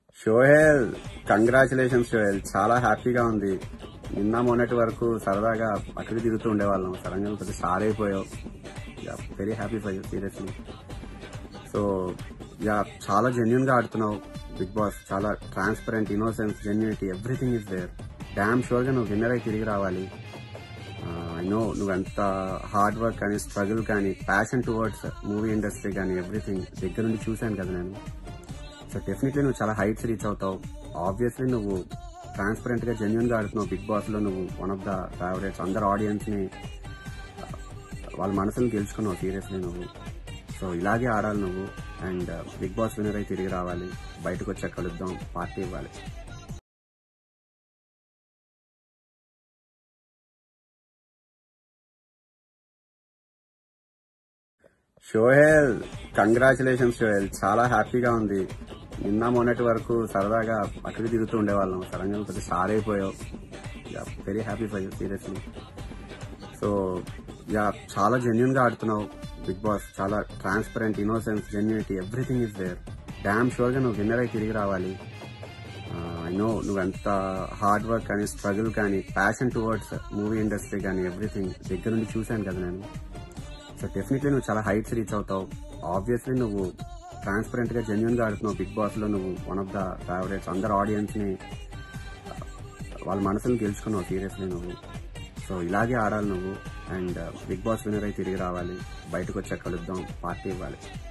Sohel congratulations Sohel చాలా హ్యాపీగా ఉంది నిన్న మొన్నటి వరకు సరదాగా అక్కడికి తిరుగుతూ ఉండేవాళ్ళం సడన్గా పెద్ద స్టార్ అయిపోయావు very happy for you seriously so yeah చాలా జెన్యున్ గా ఆడుతున్నావు బిగ్ బాస్ చాలా transparent innocence genuinity everything is there damn sure గా నువ్వు విన్నర్ అయి తిరిగి రావాలి ఐ నో నువ్వు ఎంత హార్డ్ వర్క్ కానీ స్ట్రగుల్ కానీ ప్యాషన్ టువర్డ్స్ మూవీ ఇండస్ట్రీ కానీ ఎవ్రీథింగ్ దగ్గర నుండి చూశాను కదా నేను సో డెఫినెట్లీ నువ్వు చాలా హైట్స్ రీచ్ అవుతావు ఆబ్వియస్లీ నువ్వు ట్రాన్స్పరెంట్ గా జెన్యున్ గా ఆడుతున్నావు బిగ్ బాస్ లో నువ్వు వన్ ఆఫ్ ద ఫేవరెట్స్ అందరు ఆడియన్స్ ని వాళ్ళ మనసుని గెలుచుకున్నావు సీరియస్లీ నువ్వు సో ఇలాగే ఆడాలి నువ్వు అండ్ బిగ్ బాస్ విన్నర్ అయి తిరిగి రావాలి బయటకు వచ్చాక కలుద్దాం పార్టీ ఇవ్వాలి షోహెల్ కంగ్రాచులేషన్స్ షోహెల్ చాలా హ్యాపీగా ఉంది నిన్న మొన్నటి వరకు సరదాగా అక్కడికి తిరుగుతూ ఉండేవాళ్ళం సడన్గా పెద్ద స్టార్ అయిపోయావు very happy for you seriously so yeah చాలా జెన్యున్ గా ఆడుతున్నావు బిగ్ బాస్ చాలా transparent innocence genuinity everything is there damn sure గా నువ్వు విన్నర్ అయి తిరిగి రావాలి ఐ నో నువ్వు ఎంత హార్డ్ వర్క్ కానీ స్ట్రగుల్ కానీ ప్యాషన్ టువర్డ్స్ మూవీ ఇండస్ట్రీ కానీ ఎవ్రీథింగ్ దగ్గర నుండి చూశాను కదా నేను సో డెఫినెట్లీ నువ్వు చాలా హైట్స్ రీచ్ అవుతావు ఆబ్వియస్లీ నువ్వు ట్రాన్స్పరెంట్ గా జెన్యున్ గా ఆడుతున్నావు బిగ్ బాస్ లో నువ్వు వన్ ఆఫ్ ద ఫేవరెట్స్ అందరు ఆడియన్స్ ని వాళ్ళ మనసుని గెలుచుకున్నావు సీరియస్లీ నువ్వు సో ఇలాగే ఆడాలి నువ్వు అండ్ బిగ్ బాస్ విన్నర్ అయి తిరిగి రావాలి బయటకు వచ్చాక కలుద్దాం పార్టీ ఇవ్వాలి